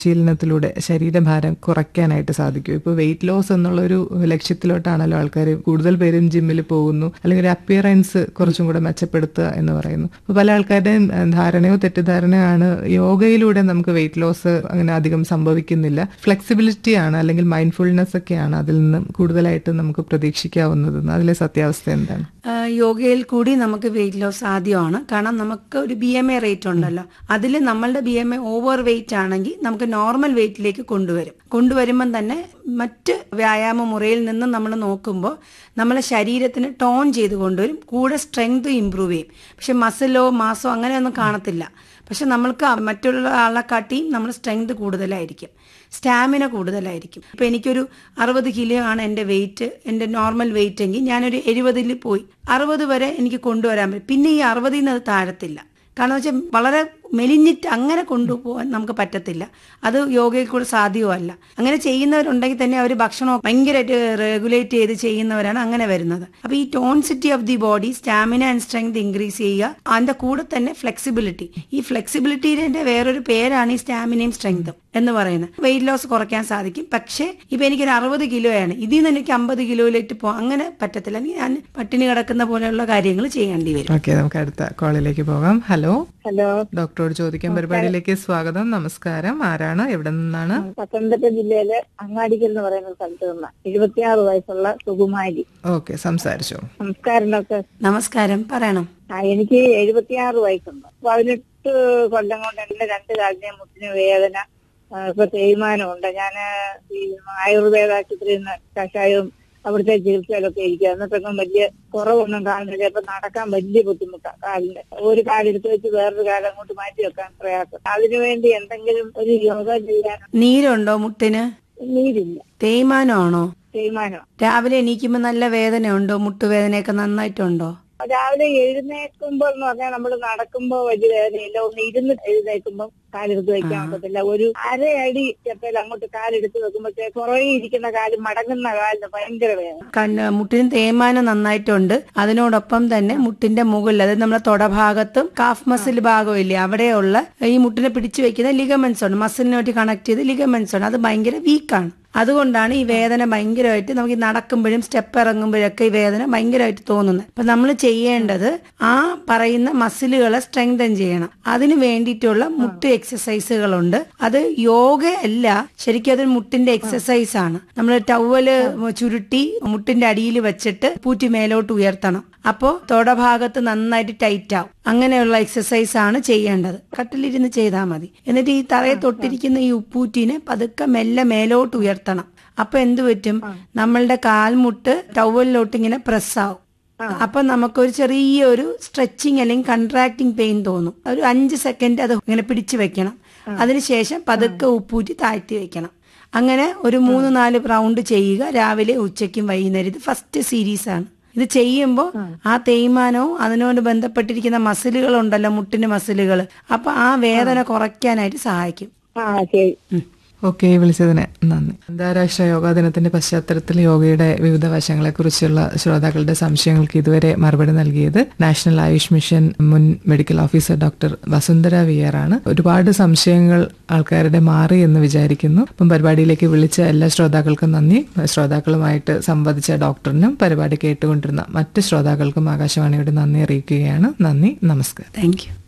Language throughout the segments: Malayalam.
ശീലനത്തിലൂടെ ശരീരഭാരം കുറയ്ക്കാനായിട്ട് സാധിക്കും ഇപ്പോൾ വെയിറ്റ് ലോസ് എന്നുള്ളൊരു ലക്ഷ്യത്തിലോട്ടാണല്ലോ ആൾക്കാർ കൂടുതൽ പേരും ജിമ്മിൽ പോകുന്നു അല്ലെങ്കിൽ ഒരു അപ്പിയറൻസ് കുറച്ചും കൂടെ മെച്ചപ്പെടുത്തുക എന്ന് പറയുന്നു അപ്പോൾ പല ആൾക്കാരുടെയും ഏഹ്, ധാരണയോ തെറ്റിദ്ധാരണയോ ആണ് യോഗയിലൂടെ നമുക്ക് വെയിറ്റ് ലോസ് അങ്ങനെ അധികം സംഭവിക്കുന്നില്ല ഫ്ലെക്സിബിലിറ്റി ആണ് അല്ലെങ്കിൽ മൈൻഡ്ഫുൾനെസ് ഒക്കെയാണ് അതിൽ നിന്ന് കൂടുതലായിട്ട് നമുക്ക് പ്രതീക്ഷിക്കാവുന്നത് അതിലെ സത്യാവസ്ഥ എന്താണ് ആ, യോഗയിൽ കൂടി നമുക്ക് വെയിറ്റ് ലോസ് സാധ്യമാണ് കാരണം നമുക്ക് ഒരു ബി എം എ റേറ്റ് ഉണ്ടല്ലോ അതിൽ നമ്മളുടെ B M A over weight ആണെങ്കിൽ നമുക്ക് നോർമൽ വെയിറ്റിലേക്ക് കൊണ്ടുവരും കൊണ്ടുവരുമ്പം തന്നെ മറ്റ് വ്യായാമ മുറയിൽ നിന്ന് നമ്മൾ നോക്കുമ്പോൾ നമ്മളെ ശരീരത്തിന് ടോൺ ചെയ്ത് കൊണ്ടുവരും കൂടെ സ്ട്രെങ്ത് ഇമ്പ്രൂവ് ചെയ്യും പക്ഷെ മസിലോ മാസോ അങ്ങനെയൊന്നും കാണത്തില്ല പക്ഷെ നമ്മൾക്ക് മറ്റുള്ള ആളെ കാട്ടിയും നമ്മൾ സ്ട്രെങ്ത് കൂടുതലായിരിക്കും സ്റ്റാമിന കൂടുതലായിരിക്കും ഇപ്പം എനിക്കൊരു അറുപത് കിലോ ആണ് എൻ്റെ വെയിറ്റ് എൻ്റെ നോർമൽ വെയിറ്റ് എങ്കിൽ ഞാനൊരു എഴുപതിൽ പോയി അറുപത് വരെ എനിക്ക് കൊണ്ടുവരാൻ പറ്റും പിന്നെ ഈ അറുപതിൽ നിന്ന് അത് താഴത്തില്ല കാരണം വെച്ചാൽ വളരെ മെലിഞ്ഞിട്ട് അങ്ങനെ കൊണ്ടുപോകാൻ നമുക്ക് പറ്റത്തില്ല അത് യോഗയിൽ കൂടെ സാധ്യമല്ല അങ്ങനെ ചെയ്യുന്നവരുണ്ടെങ്കിൽ തന്നെ അവർ ഭക്ഷണം ഭയങ്കരമായിട്ട് റെഗുലേറ്റ് ചെയ്ത് ചെയ്യുന്നവരാണ് അങ്ങനെ വരുന്നത് അപ്പോൾ ഈ tonicity of the body stamina and strength increase ചെയ്യുക അതിന്റെ കൂടെ തന്നെ ഫ്ലെക്സിബിലിറ്റി ഈ ഫ്ലെക്സിബിലിറ്റിയുടെ വേറൊരു പേരാണ് ഈ സ്റ്റാമിനയും സ്ട്രെങ്തും എന്ന് പറയുന്നത് വെയിറ്റ് ലോസ് കുറയ്ക്കാൻ സാധിക്കും പക്ഷേ ഇപ്പൊ എനിക്കൊരു അറുപത് കിലോയാണ് ഇതിൽ നിന്ന് എനിക്ക് അമ്പത് കിലോയിലേക്ക് പോകാം അങ്ങനെ പറ്റത്തില്ല എനിക്ക് ഞാൻ പട്ടിണി കിടക്കുന്ന പോലെയുള്ള കാര്യങ്ങൾ ചെയ്യേണ്ടി വരും ഓക്കെ നമുക്ക് അടുത്ത കോളിലേക്ക് പോകാം ഹലോ ഹലോ ഡോക്ടറോട് ചോദിക്കാൻ പരിപാടിയിലേക്ക് സ്വാഗതം നമസ്കാരം ആരാണ് എവിടെ നിന്നാണ് പത്തനംതിട്ട ജില്ലയിലെ അങ്ങാടിക്കൽ എന്ന് പറയുന്ന സ്ഥലത്ത് നിന്ന് എഴുപത്തിയാറ് വയസ്സുള്ള സുകുമാരി ഓക്കെ സംസാരിച്ചോ നമസ്കാരം ഡോക്ടർ നമസ്കാരം പറയണം ആ എനിക്ക് എഴുപത്തിയാറ് വയസ്സുണ്ട് പതിനെട്ട് കൊല്ലം കൊണ്ട് എന്റെ രണ്ട് കാലിനെയും മുട്ടിന് വേദന ആ, ഇപ്പൊ തേയ്മാനമുണ്ട് ഞാൻ ഈ ആയുർവേദ ആശുപത്രിയിൽ നിന്ന് കഷായവും അവിടുത്തെ ചികിത്സയിലൊക്കെ ഇരിക്കുക എന്നിട്ടൊന്നും വലിയ കുറവൊന്നും കാണുന്നില്ല ഇപ്പൊ നടക്കാൻ വലിയ ബുദ്ധിമുട്ടാണ് കാലിന് ഒരു കാലെടുത്ത് വെച്ച് വേറൊരു കാലം അങ്ങോട്ട് മാറ്റി വെക്കാൻ പ്രയാസം അതിനുവേണ്ടി എന്തെങ്കിലും ഒരു യോഗ ചെയ്യാൻ നീരുണ്ടോ മുട്ടിന് നീരില്ല തേയ്മാനമാണോ തേയ്മാനം രാവിലെ എണീക്കുമ്പോൾ നല്ല വേദനയുണ്ടോ മുട്ടുവേദനയൊക്കെ നന്നായിട്ടുണ്ടോ രാവിലെ എഴുന്നേൽക്കുമ്പോൾ എന്ന് പറഞ്ഞാൽ നമ്മൾ നടക്കുമ്പോ വലിയ വേദനയില്ല ഒന്ന് ഇരുന്ന് എഴുന്നേൽക്കുമ്പോൾ കാലെടുത്ത് വെക്കാൻ പറ്റത്തില്ല ഒരു അരയടി ചെപ്പയിൽ അങ്ങോട്ട് കാലെടുത്ത് വെക്കുമ്പോഴത്തേ പുറകെ ഇരിക്കുന്ന കാല് മടങ്ങുന്ന കാലിന് ഭയങ്കര വേദന കണ്ണ് മുട്ടിന് തേയ്മാനം നന്നായിട്ടുണ്ട് അതിനോടൊപ്പം തന്നെ മുട്ടിന്റെ മുകളിൽ അതായത് നമ്മുടെ തൊടഭാഗത്തും കാഫ് മസിൽ ഭാഗമില്ലേ അവിടെയുള്ള ഈ മുട്ടിനെ പിടിച്ചു വെക്കുന്ന ലിഗമെന്റ്സ് ഉണ്ട് മസിലിനോട്ട് കണക്ട് ചെയ്ത് ലിഗമെന്റ്സ് ഉണ്ട് അത് ഭയങ്കര വീക്കാണ് അതുകൊണ്ടാണ് ഈ വേദന ഭയങ്കരമായിട്ട് നമുക്ക് ഈ നടക്കുമ്പോഴും സ്റ്റെപ്പ് ഇറങ്ങുമ്പോഴൊക്കെ ഈ വേദന ഭയങ്കരമായിട്ട് തോന്നുന്നത് അപ്പൊ നമ്മൾ ചെയ്യേണ്ടത് ആ പറയുന്ന മസിലുകളെ സ്ട്രെങ്തൻ ചെയ്യണം അതിന് വേണ്ടിയിട്ടുള്ള മുട്ട് എക്സസൈസുകളുണ്ട് അത് യോഗ അല്ല ശരിക്കും അതൊരു മുട്ടിന്റെ എക്സസൈസ് ആണ് നമ്മൾ ടവല് ചുരുട്ടി മുട്ടിന്റെ അടിയിൽ വെച്ചിട്ട് പൂറ്റി മേലോട്ട് ഉയർത്തണം അപ്പോ തൊടഭാഗത്ത് നന്നായിട്ട് ടൈറ്റ് ആവും അങ്ങനെയുള്ള എക്സസൈസ് ആണ് ചെയ്യേണ്ടത് കട്ടിലിരുന്ന് ചെയ്താൽ മതി എന്നിട്ട് ഈ തറയെ തൊട്ടിരിക്കുന്ന ഈ ഉപ്പൂറ്റിനെ പതുക്കെ മെല്ലെ മേലോട്ട് ഉയർത്തണം അപ്പൊ എന്തു പറ്റും നമ്മളുടെ കാൽമുട്ട് ടവലിലോട്ട് ഇങ്ങനെ പ്രസ് ആവും അപ്പൊ നമുക്കൊരു ചെറിയൊരു സ്ട്രെച്ചിങ് അല്ലെങ്കിൽ കൺട്രാക്ടിങ് പെയിൻ തോന്നും ഒരു അഞ്ച് സെക്കൻഡ് അത് ഇങ്ങനെ പിടിച്ചു വെക്കണം അതിനുശേഷം പതുക്കെ ഉപ്പൂറ്റി താഴ്ത്തി വെക്കണം അങ്ങനെ ഒരു മൂന്ന് നാല് റൗണ്ട് ചെയ്യുക രാവിലെ ഉച്ചയ്ക്കും വൈകുന്നേരം ഇത് ഫസ്റ്റ് സീരീസ് ആണ് ഇത് ചെയ്യുമ്പോൾ ആ തേയ്മാനവും അതിനോട് ബന്ധപ്പെട്ടിരിക്കുന്ന മസിലുകൾ ഉണ്ടല്ലോ മുട്ടിന്റെ മസിലുകൾ അപ്പൊ ആ വേദന കുറയ്ക്കാനായിട്ട് സഹായിക്കും ആ ശരി ഓക്കെ വിളിച്ചതിന് നന്ദി അന്താരാഷ്ട്ര യോഗാ ദിനത്തിന്റെ പശ്ചാത്തലത്തിൽ യോഗയുടെ വിവിധ വശങ്ങളെക്കുറിച്ചുള്ള ശ്രോതാക്കളുടെ സംശയങ്ങൾക്ക് ഇതുവരെ മറുപടി നൽകിയത് നാഷണൽ ആയുഷ് മിഷൻ മുൻ medical officer doctor Vasundhara V R ആണ് ഒരുപാട് സംശയങ്ങൾ ആൾക്കാരുടെ മാറി എന്ന് വിചാരിക്കുന്നു അപ്പം പരിപാടിയിലേക്ക് വിളിച്ച എല്ലാ ശ്രോതാക്കൾക്കും നന്ദി ശ്രോതാക്കളുമായിട്ട് സംവദിച്ച ഡോക്ടറിനും പരിപാടി കേട്ടുകൊണ്ടിരുന്ന മറ്റ് ശ്രോതാക്കൾക്കും ആകാശവാണിയുടെ നന്ദി അറിയിക്കുകയാണ് നന്ദി നമസ്കാരം താങ്ക് യു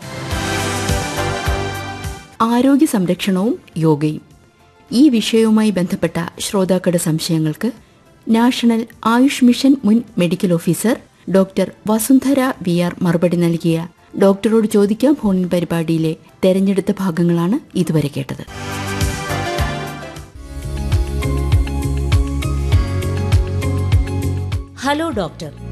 ആരോഗ്യ സംരക്ഷണവും യോഗയും ഈ വിഷയവുമായി ബന്ധപ്പെട്ട ശ്രോതാക്കളുടെ സംശയങ്ങൾക്ക് നാഷണൽ ആയുഷ് മിഷൻ മുൻ medical officer doctor Vasundhara V R മറുപടി നൽകിയ ഡോക്ടറോട് ചോദിക്കാം ഫോണിൻ പരിപാടിയിലെ തെരഞ്ഞെടുത്ത ഭാഗങ്ങളാണ് ഇതുവരെ കേട്ടത് ഹലോ ഡോക്ടർ